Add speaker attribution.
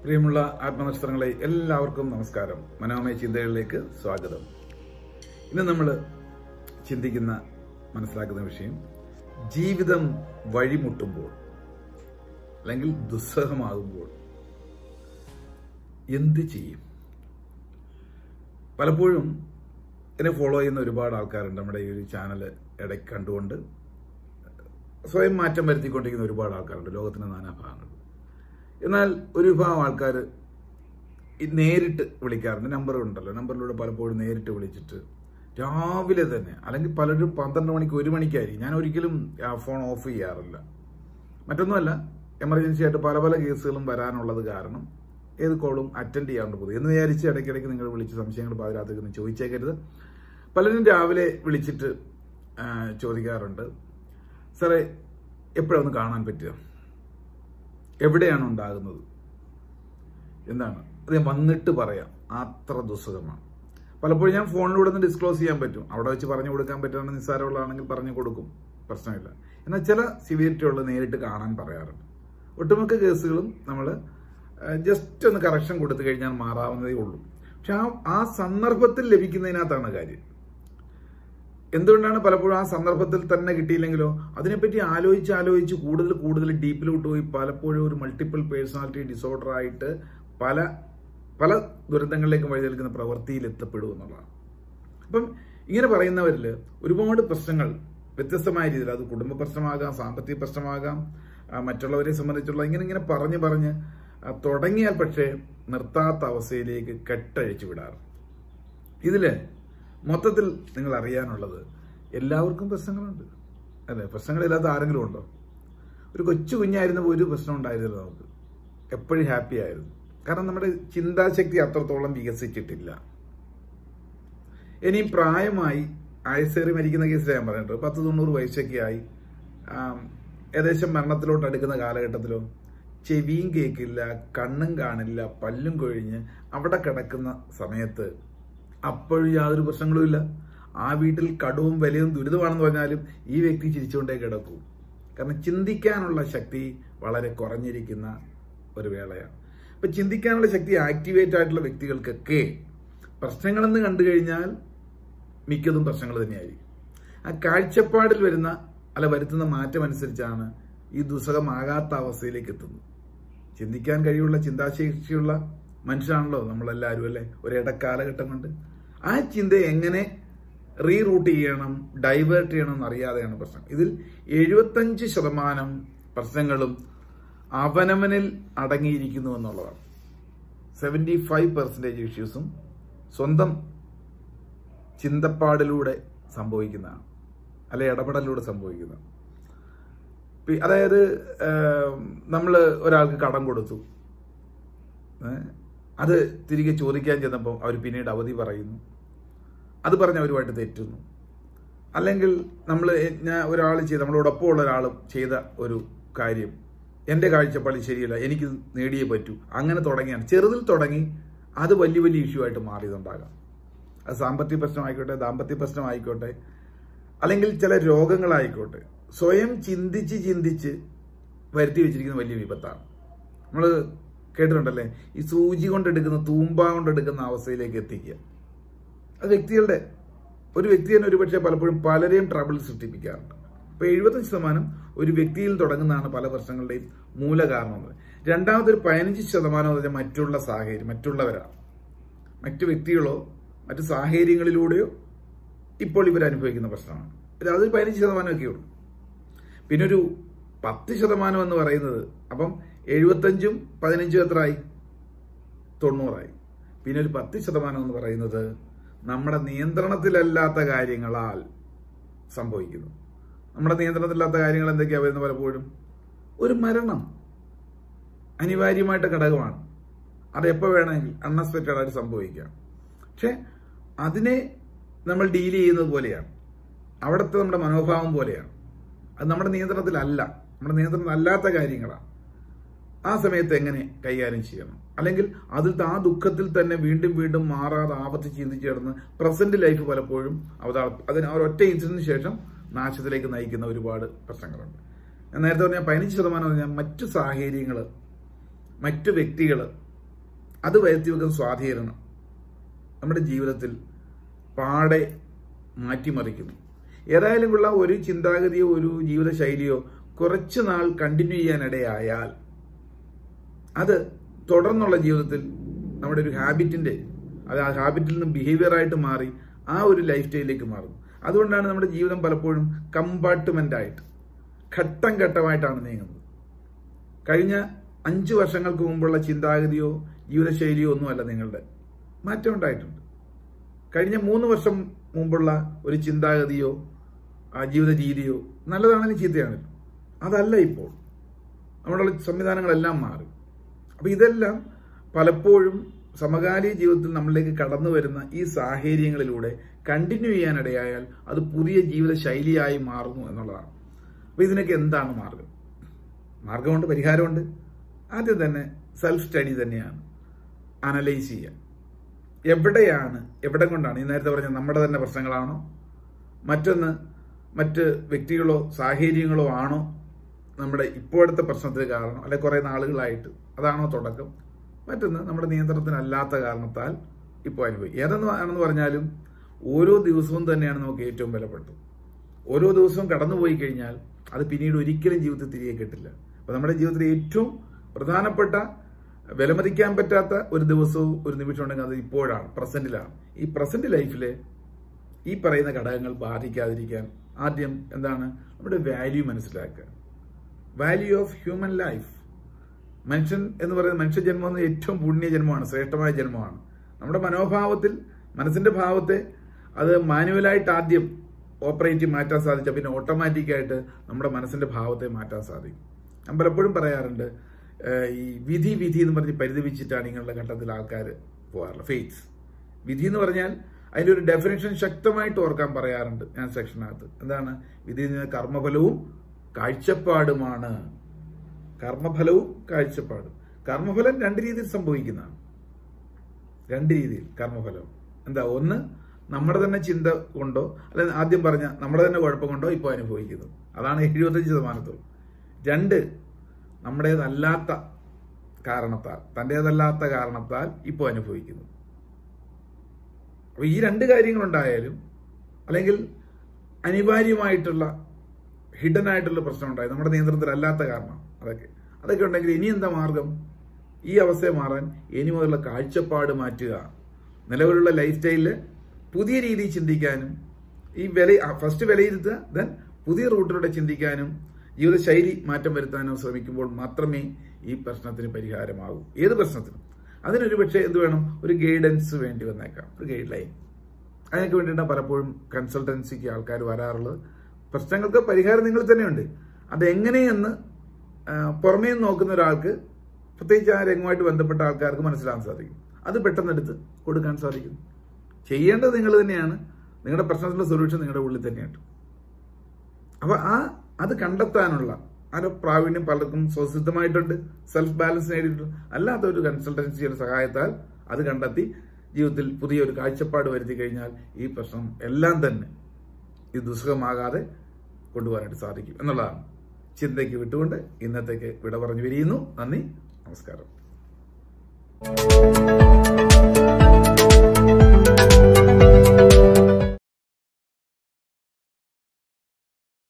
Speaker 1: പ്രിയമുള്ള ആത്മനക്ഷത്രങ്ങളെ എല്ലാവർക്കും നമസ്കാരം മനോമയ ചിന്തകളിലേക്ക് സ്വാഗതം ഇന്ന് നമ്മൾ ചിന്തിക്കുന്ന മനസ്സിലാക്കുന്ന വിഷയം ജീവിതം വഴിമുട്ടുമ്പോൾ അല്ലെങ്കിൽ ദുസ്സഹമാകുമ്പോൾ എന്ത് ചെയ്യും പലപ്പോഴും എന്നെ ഫോളോ ചെയ്യുന്ന ഒരുപാട് ആൾക്കാരുണ്ട് നമ്മുടെ ഈ ഒരു ചാനൽ ഇടയ്ക്ക് കണ്ടുകൊണ്ട് സ്വയം മാറ്റം വരുത്തിക്കൊണ്ടിരിക്കുന്ന ഒരുപാട് ആൾക്കാരുണ്ട് ലോകത്തിന്റെ നാനാഭാഗങ്ങളിൽ എന്നാൽ ഒരു വിഭാഗം ആൾക്കാർ നേരിട്ട് വിളിക്കാറുണ്ട് നമ്പർ ഉണ്ടല്ലോ നമ്പറിലൂടെ പലപ്പോഴും നേരിട്ട് വിളിച്ചിട്ട് രാവിലെ തന്നെ അല്ലെങ്കിൽ പലരും പന്ത്രണ്ട് മണിക്ക് ഒരു മണിക്കായിരിക്കും ഞാൻ ഒരിക്കലും ആ ഫോൺ ഓഫ് ചെയ്യാറില്ല മറ്റൊന്നുമല്ല എമർജൻസി ആയിട്ട് പല പല കേസുകളും വരാനുള്ളത് കാരണം ഏത് കോളും അറ്റൻഡ് ചെയ്യാണ്ട് പോകും എന്ന് വിചാരിച്ച് ഇടയ്ക്കിടയ്ക്ക് നിങ്ങൾ വിളിച്ച് സംശയങ്ങൾ പാതിരാത്തേക്ക് ചോദിച്ചേക്കരുത് പലരും രാവിലെ വിളിച്ചിട്ട് ആ, ചോദിക്കാറുണ്ട് സാറേ എപ്പോഴൊന്ന് കാണാൻ പറ്റുക എവിടെയാണ് ഉണ്ടാകുന്നത് എന്താണ് അത് ഞാൻ വന്നിട്ട് പറയാം അത്ര ദുസ്സഹമാണ് പലപ്പോഴും ഞാൻ ഫോണിലൂടെ ഒന്ന് ഡിസ്ക്ലോസ് ചെയ്യാൻ പറ്റും അവിടെ വെച്ച് പറഞ്ഞു കൊടുക്കാൻ പറ്റുന്ന നിസ്സാരമുള്ളതാണെങ്കിൽ പറഞ്ഞു കൊടുക്കും പ്രശ്നമില്ല എന്നാൽ ചില സിവിയറിറ്റി ഉള്ള നേരിട്ട് കാണാൻ പറയാറുണ്ട് ഒട്ടുമിക്ക കേസുകളും നമ്മൾ ജസ്റ്റ് ഒന്ന് കറക്ഷൻ കൊടുത്തു കഴിഞ്ഞാൽ മാറാവുന്നതേ ഉള്ളൂ പക്ഷെ ആ ആ സന്ദർഭത്തിൽ ലഭിക്കുന്നതിനകത്താണ് കാര്യം എന്തുകൊണ്ടാണ് പലപ്പോഴും ആ സന്ദർഭത്തിൽ തന്നെ കിട്ടിയില്ലെങ്കിലോ അതിനെപ്പറ്റി ആലോചിച്ച് ആലോചിച്ച് കൂടുതൽ കൂടുതൽ ഡീപ്പിലോട്ട് പോയി പലപ്പോഴും ഒരു മൾട്ടിപ്പിൾ പേഴ്സണാലിറ്റി ഡിസോർഡർ ആയിട്ട് പല പല ദുരന്തങ്ങളിലേക്കും വഴി നിൽക്കുന്ന പ്രവൃത്തിയിൽ എത്തപ്പെടും എന്നുള്ളതാണ് അപ്പം ഇങ്ങനെ പറയുന്നവരിൽ ഒരുപാട് പ്രശ്നങ്ങൾ വ്യത്യസ്തമായ രീതിയിൽ അത് കുടുംബ പ്രശ്നമാകാം സാമ്പത്തിക പ്രശ്നമാകാം ആ, മറ്റുള്ളവരെ സംബന്ധിച്ചുള്ള ഇങ്ങനെ ഇങ്ങനെ പറഞ്ഞ് പറഞ്ഞ് ആ, തുടങ്ങിയാൽ പക്ഷേ നിർത്താത്ത അവസ്ഥയിലേക്ക് കെട്ടഴിച്ചു വിടാറ് ഇതില് മൊത്തത്തിൽ നിങ്ങൾ അറിയാനുള്ളത് എല്ലാവർക്കും പ്രശ്നങ്ങളുണ്ട് അതെ പ്രശ്നങ്ങളില്ലാത്ത ആരെങ്കിലും ഉണ്ടോ ഒരു കൊച്ചു കുഞ്ഞായിരുന്നപ്പോൾ ഒരു പ്രശ്നം ഉണ്ടായിരുന്നില്ല നമുക്ക് എപ്പോഴും ഹാപ്പി ആയിരുന്നു കാരണം നമ്മുടെ ചിന്താശക്തി അത്രത്തോളം വികസിച്ചിട്ടില്ല ഇനി പ്രായമായി ആയുസേറി മരിക്കുന്ന കേസിലാണ് ഞാൻ പറഞ്ഞിട്ട് പത്ത് തൊണ്ണൂറ് വയസ്സൊക്കെ ആയി ആം, ഏകദേശം മരണത്തിലോട്ട് അടുക്കുന്ന കാലഘട്ടത്തിലോ ചെവിയും കേൾക്കില്ല കണ്ണും കാണില്ല പല്ലും കൊഴിഞ്ഞ് അവിടെ കിടക്കുന്ന സമയത്ത് അപ്പോഴും യാതൊരു പ്രശ്നങ്ങളും ഇല്ല ആ വീട്ടിൽ കടവും വിലയും ദുരിതമാണെന്ന് പറഞ്ഞാലും ഈ വ്യക്തി ചിരിച്ചുകൊണ്ടേ കിടക്കൂ കാരണം ചിന്തിക്കാനുള്ള ശക്തി വളരെ കുറഞ്ഞിരിക്കുന്ന ഒരു വേളയാണ് അപ്പൊ ചിന്തിക്കാനുള്ള ശക്തി ആക്ടിവേറ്റ് ആയിട്ടുള്ള വ്യക്തികൾക്കൊക്കെ പ്രശ്നങ്ങളെന്ന് കണ്ടു കഴിഞ്ഞാൽ മിക്കതും പ്രശ്നങ്ങൾ തന്നെയായിരിക്കും ആ കാഴ്ചപ്പാടിൽ വരുന്ന അല്ല വരുത്തുന്ന മാറ്റം അനുസരിച്ചാണ് ഈ ദുസ്സഹമാകാത്ത അവസ്ഥയിലേക്ക് എത്തുന്നത് ചിന്തിക്കാൻ കഴിവുള്ള ചിന്താശേഷിയുള്ള മനുഷ്യനാണല്ലോ നമ്മളെല്ലാവരും അല്ലേ ഒരു ഇടക്കാലഘട്ടം കൊണ്ട് ആ ചിന്ത എങ്ങനെ റീറൂട്ട് ചെയ്യണം ഡൈവേർട്ട് ചെയ്യണം എന്നറിയാതെയാണ് പ്രശ്നം ഇതിൽ എഴുപത്തഞ്ച് ശതമാനം പ്രശ്നങ്ങളും അവനവനിൽ അടങ്ങിയിരിക്കുന്നു എന്നുള്ളതാണ് സെവൻറ്റി ഫൈവ് പെർസെൻറ്റേജ് ഇഷ്യൂസും സ്വന്തം ചിന്തപ്പാടിലൂടെ സംഭവിക്കുന്നതാണ് അല്ലെ ഇടപെടലിലൂടെ സംഭവിക്കുന്നതാണ് പി- അതായത് നമ്മൾ ഒരാൾക്ക് കടം കൊടുത്തു ഏ? അത് തിരികെ ചോദിക്കാൻ ചെന്നപ്പോൾ അവർ പിന്നീട് അവധി പറയുന്നു അത് പറഞ്ഞ് അവരുമായിട്ട് തെറ്റുന്നു അല്ലെങ്കിൽ നമ്മൾ ഞാൻ ഒരാൾ ചെയ്ത നമ്മളോടൊപ്പം ഉള്ള ഒരാൾ ചെയ്ത ഒരു കാര്യം എൻ്റെ കാഴ്ചപ്പാടിൽ ശരിയല്ല എനിക്ക് നേടിയേ പറ്റൂ അങ്ങനെ തുടങ്ങിയാണ് ചെറുതിൽ തുടങ്ങി അത് വലിയ വലിയ ഇഷ്യൂ ആയിട്ട് മാറിയതുണ്ടാകാം അത് സാമ്പത്തിക പ്രശ്നമായിക്കോട്ടെ ദാമ്പത്യ പ്രശ്നമായിക്കോട്ടെ അല്ലെങ്കിൽ ചില രോഗങ്ങളായിക്കോട്ടെ സ്വയം ചിന്തിച്ച് ചിന്തിച്ച് വരുത്തി വെച്ചിരിക്കുന്ന വലിയ വിപത്താണ് നമ്മൾ കേട്ടിട്ടുണ്ടല്ലേ ഈ സൂചി കൊണ്ടെടുക്കുന്ന തൂമ്പ കൊണ്ടെടുക്കുന്ന അവസ്ഥയിലേക്ക് എത്തിക്കുക അത് വ്യക്തികളുടെ ഒരു വ്യക്തി തന്നെ ഒരുപക്ഷെ പലപ്പോഴും പലരെയും ട്രബിൾ സൃഷ്ടിപ്പിക്കാറുണ്ട് അപ്പൊ എഴുപത്തഞ്ച് ശതമാനം ഒരു വ്യക്തിയിൽ തുടങ്ങുന്നതാണ് പല പ്രശ്നങ്ങളുടെയും മൂലകാരണം രണ്ടാമത്തെ ഒരു പതിനഞ്ച് ശതമാനം എന്ന് പറഞ്ഞാൽ മറ്റുള്ള സാഹചര്യം മറ്റുള്ളവരാണ് മറ്റു വ്യക്തികളോ മറ്റു സാഹചര്യങ്ങളിലൂടെയോ ഇപ്പോൾ ഇവർ അനുഭവിക്കുന്ന പ്രശ്നമാണ് ഇത് അതൊരു പതിനഞ്ച് ശതമാനമൊക്കെ ഉള്ളൂ പിന്നെ ഒരു പത്ത് ശതമാനം എന്ന് പറയുന്നത് അപ്പം എഴുപത്തഞ്ചും പതിനഞ്ചും എത്രയായി തൊണ്ണൂറായി പിന്നെ ഒരു പത്ത് ശതമാനം എന്ന് പറയുന്നത് നമ്മുടെ നിയന്ത്രണത്തിലല്ലാത്ത കാര്യങ്ങളാൽ സംഭവിക്കുന്നു നമ്മുടെ നിയന്ത്രണത്തിലല്ലാത്ത കാര്യങ്ങൾ എന്തൊക്കെയാണ് വരുന്നത് പലപ്പോഴും ഒരു മരണം അനിവാര്യമായിട്ട് ഘടകമാണ് അത് എപ്പോൾ വേണമെങ്കിൽ അൺഎക്സ്പെക്റ്റഡ് ആയിട്ട് സംഭവിക്കാം പക്ഷെ അതിനെ നമ്മൾ ഡീൽ ചെയ്യുന്നത് പോലെയാണ് അവിടുത്തെ നമ്മുടെ മനോഭാവം പോലെയാണ് അത് നമ്മുടെ നിയന്ത്രണത്തിലല്ല നമ്മുടെ നിയന്ത്രണത്തിലല്ലാത്ത കാര്യങ്ങളാണ് ആ സമയത്ത് എങ്ങനെ കൈകാര്യം ചെയ്യണം അല്ലെങ്കിൽ അതിൽ ആ ദുഃഖത്തിൽ തന്നെ വീണ്ടും വീണ്ടും മാറാതെ ആവർത്തിച്ച് ചിന്തിച്ചു കിടന്ന് പ്രസന്റ് ലൈഫ് പലപ്പോഴും അവതാ അതിന് ആ ഒരൊറ്റ ഇൻസിഡന്റിന് ശേഷം നാശത്തിലേക്ക് നയിക്കുന്ന ഒരുപാട് പ്രശ്നങ്ങളുണ്ട് ഞാൻ നേരത്തെ പറഞ്ഞ പതിനഞ്ച് ശതമാനം പറഞ്ഞാൽ മറ്റു സാഹചര്യങ്ങൾ മറ്റു വ്യക്തികൾ അത് വരുത്തി വെക്കുന്ന സ്വാധീനം നമ്മുടെ ജീവിതത്തിൽ പാടെ മാറ്റിമറിക്കുന്നു ഏതായാലും ഉള്ള ഒരു ചിന്താഗതിയോ ഒരു ജീവിതശൈലിയോ കുറച്ചു നാൾ കണ്ടിന്യൂ ചെയ്യാനിടയായാൽ അത് തുടർന്നുള്ള ജീവിതത്തിൽ നമ്മുടെ ഒരു ഹാബിറ്റിന്റെ അത് ആ ഹാബിറ്റിൽ നിന്ന് ബിഹേവിയർ ആയിട്ട് മാറി ആ ഒരു ലൈഫ് സ്റ്റൈലിലേക്ക് മാറും അതുകൊണ്ടാണ് നമ്മുടെ ജീവിതം പലപ്പോഴും കമ്പാർട്ട്മെന്റ് ആയിട്ട് ഘട്ടം ഘട്ടമായിട്ടാണ് നീങ്ങുന്നത് കഴിഞ്ഞ അഞ്ചു വർഷങ്ങൾക്ക് മുമ്പുള്ള ചിന്താഗതിയോ ജീവിതശൈലിയോ ഒന്നുമല്ല നിങ്ങളുടെ മാറ്റം ഉണ്ടായിട്ടുണ്ട് കഴിഞ്ഞ മൂന്ന് വർഷം മുമ്പുള്ള ഒരു ചിന്താഗതിയോ ആ ജീവിത രീതിയോ നല്ലതാണെങ്കിലും ചീത്തയാണെങ്കിലും അതല്ല ഇപ്പോൾ നമ്മുടെ സംവിധാനങ്ങളെല്ലാം മാറി അപ്പൊ ഇതെല്ലാം പലപ്പോഴും സമകാലിക ജീവിതത്തിൽ നമ്മളിലേക്ക് കടന്നു വരുന്ന ഈ സാഹചര്യങ്ങളിലൂടെ കണ്ടിന്യൂ ചെയ്യാനിടയായാൽ അത് പുതിയ ജീവിത ശൈലിയായി മാറുന്നു എന്നുള്ളതാണ് അപ്പൊ ഇതിനൊക്കെ എന്താണ് മാർഗം മാർഗമുണ്ട് പരിഹാരമുണ്ട് ആദ്യം തന്നെ സെൽഫ് സ്റ്റഡി തന്നെയാണ് അനലൈസ് ചെയ്യുക എവിടെയാണ് എവിടെ കൊണ്ടാണ് ഈ നേരത്തെ പറഞ്ഞ നമ്മുടെ തന്നെ പ്രശ്നങ്ങളാണോ മറ്റൊന്ന് മറ്റ് വ്യക്തികളോ സാഹചര്യങ്ങളോ ആണോ നമ്മുടെ ഇപ്പോഴത്തെ പ്രശ്നത്തിന് കാരണം അല്ലെ കുറെ നാളുകളായിട്ട് അതാണോ തുടക്കം മറ്റൊന്ന് നമ്മുടെ നിയന്ത്രണത്തിനല്ലാത്ത കാരണത്താൽ ഇപ്പോൾ അനുഭവിക്കും ഏതെന്ന് ആണെന്ന് പറഞ്ഞാലും ഓരോ ദിവസവും തന്നെയാണ് നമുക്ക് ഏറ്റവും വിലപ്പെട്ടത് ഓരോ ദിവസവും കടന്നുപോയി കഴിഞ്ഞാൽ അത് പിന്നീട് ഒരിക്കലും ജീവിതത്തിൽ തിരികെ കിട്ടില്ല അപ്പൊ നമ്മുടെ ജീവിതത്തിലെ ഏറ്റവും പ്രധാനപ്പെട്ട വിലമതിക്കാൻ പറ്റാത്ത ഒരു ദിവസവും ഒരു നിമിഷം ഉണ്ടെങ്കിൽ അത് ഇപ്പോഴാണ് പ്രസന്റിലാണ് ഈ പ്രസന്റ് ലൈഫില് ഈ പറയുന്ന ഘടകങ്ങൾ ബാധിക്കാതിരിക്കാൻ ആദ്യം എന്താണ് നമ്മുടെ വാല്യൂ മനസ്സിലാക്കുക വാല്യൂ ഓഫ് ഹ്യൂമൻ ലൈഫ് മനുഷ്യൻ എന്ന് പറയുന്നത് മനുഷ്യജന്മം എന്ന് ഏറ്റവും പുണ്യ ജന്മമാണ് ശ്രേഷ്ഠമായ ജന്മമാണ് നമ്മുടെ മനോഭാവത്തിൽ മനസ്സിന്റെ ഭാവത്തെ അത് മാനുവലായിട്ട് ആദ്യം ഓപ്പറേറ്റ് മാറ്റാൻ സാധിച്ച പിന്നെ ഓട്ടോമാറ്റിക്കായിട്ട് നമ്മുടെ മനസ്സിന്റെ ഭാവത്തെ മാറ്റാൻ സാധിക്കും ഞാൻ പലപ്പോഴും പറയാറുണ്ട് ഏഹ് ഈ വിധി വിധി എന്ന് പറഞ്ഞ് പരിതപിച്ചിട്ടാണ് ഇങ്ങനെയുള്ള ഘട്ടത്തിൽ ആൾക്കാർ പോകാറുള്ളത് ഫെയ്റ്റ്സ് വിധി എന്ന് പറഞ്ഞാൽ അതിന്റെ ഒരു ഡെഫിനേഷൻ ശക്തമായിട്ട് ഓർക്കാൻ പറയാറുണ്ട് ഞാൻ സെക്ഷനകത്ത് എന്താണ് വിധി എന്ന് പറഞ്ഞാൽ കർമ്മഫലവും കാഴ്ചപ്പാടുമാണ് കർമ്മഫലവും കാഴ്ചപ്പാടും കർമ്മഫലം രണ്ട് രീതിയിൽ സംഭവിക്കുന്നതാണ് രണ്ട് രീതിയിൽ കർമ്മഫലം എന്താ ഒന്ന് നമ്മുടെ തന്നെ ചിന്ത കൊണ്ടോ അല്ലെ ആദ്യം പറഞ്ഞ നമ്മുടെ തന്നെ കുഴപ്പം കൊണ്ടോ ഇപ്പോൾ അനുഭവിക്കുന്നത് അതാണ് എഴുപത്തഞ്ച് ശതമാനത്തോളം രണ്ട് നമ്മുടേതല്ലാത്ത കാരണത്താൽ തൻ്റേതല്ലാത്ത കാരണത്താൽ ഇപ്പോൾ അനുഭവിക്കുന്നു അപ്പൊ ഈ രണ്ട് കാര്യങ്ങളുണ്ടായാലും അല്ലെങ്കിൽ അനിവാര്യമായിട്ടുള്ള ഹിഡൻ ആയിട്ടുള്ള പ്രശ്നം ഉണ്ടായി നമ്മുടെ നിയന്ത്രണത്തിലല്ലാത്ത കാരണം അതൊക്കെ അതൊക്കെ ഉണ്ടെങ്കിൽ ഇനി എന്താ മാർഗം ഈ അവസ്ഥയെ മാറാൻ ഇനി മുതലുള്ള കാഴ്ചപ്പാട് മാറ്റുക നിലവിലുള്ള ലൈഫ് സ്റ്റൈലില് പുതിയ രീതിയിൽ ചിന്തിക്കാനും ഈ വില ഫസ്റ്റ് വിലയിരുത്തുക ദെൻ പുതിയ റൂട്ടിലൂടെ ചിന്തിക്കാനും ജീവിതശൈലി മാറ്റം വരുത്താനോ ശ്രമിക്കുമ്പോൾ മാത്രമേ ഈ പ്രശ്നത്തിന് പരിഹാരമാകൂ ഏത് പ്രശ്നത്തിനും അതിനൊരു പക്ഷേ എന്ത് വേണം ഒരു ഗൈഡൻസ് വേണ്ടി വന്നേക്കാം ഒരു ഗൈഡ് ലൈൻ അതിനൊക്കെ വേണ്ടിയിട്ടാണ് പലപ്പോഴും കൺസൾട്ടൻസിക്ക് ആൾക്കാർ വരാറുള്ളത് പ്രശ്നങ്ങൾക്ക് പരിഹാരം നിങ്ങൾ തന്നെയുണ്ട് അതെങ്ങനെയെന്ന് ആ, പുറമേ നിന്ന് നോക്കുന്ന ഒരാൾക്ക് പ്രത്യേകിച്ച് ആ രംഗവുമായിട്ട് ബന്ധപ്പെട്ട ആൾക്കാർക്ക് മനസ്സിലാക്കാൻ സാധിക്കും അത് പെട്ടെന്ന് എടുത്ത് കൊടുക്കാൻ സാധിക്കും ചെയ്യേണ്ടത് നിങ്ങൾ തന്നെയാണ് നിങ്ങളുടെ പ്രശ്നത്തിനുള്ള സൊല്യൂഷൻ നിങ്ങളുടെ ഉള്ളിൽ തന്നെയുണ്ട് അപ്പൊ ആ അത് കണ്ടെത്താനുള്ള ആ ഒരു പ്രാവീണ്യം പലർക്കും സ്വസിദ്ധമായിട്ടുണ്ട് സെൽഫ് ബാലൻസ് നേടിയിട്ടുണ്ട് അല്ലാത്ത ഒരു കൺസൾട്ടൻസിയുടെ സഹായത്താൽ അത് കണ്ടെത്തി ജീവിതത്തിൽ പുതിയൊരു കാഴ്ചപ്പാട് വരുത്തി കഴിഞ്ഞാൽ ഈ പ്രശ്നം എല്ലാം തന്നെ ഇത് ദുസ്സഹമാകാതെ കൊണ്ടുപോകാനായിട്ട് സാധിക്കും എന്നുള്ളതാണ് ചിന്തയ്ക്ക് വിട്ടുകൊണ്ട് ഇന്നത്തേക്ക് വിട പറഞ്ഞു വിരിയുന്നു നന്ദി നമസ്കാരം